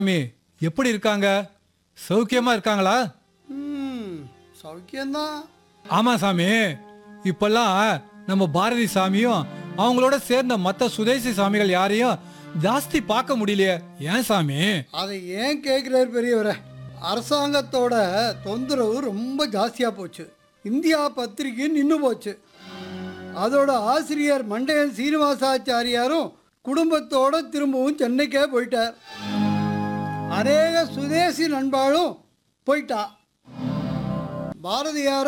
சாமி எப்படி இருக்காங்க சௌக்கியமா இருக்காங்களா ம் சௌக்கியம்தான் ஆமா சாமி இப்பெல்லாம் நம்ம பாரதி சாமியும் அவங்களோட சேர்ந்த மத்த சுதேசி சாமிகள் யாரையும் ஜாஸ்தி பார்க்க முடியலையே ஏன் சாமி அதை ஏன் கேட்குறாரு பெரியவரே அரசாங்கத்தோட தொந்தரவு ரொம்ப ஜாஸ்தியாக போச்சு இந்தியா பத்திரிகை நின்று போச்சு அதோட ஆசிரியர் மண்டையன் சீனிவாசாச்சாரியாரும் குடும்பத்தோட திரும்பவும் சென்னைக்கே போயிட்டார் அநேக சுதேசி நண்பாலும் போயிட்டா பாரதியாரும்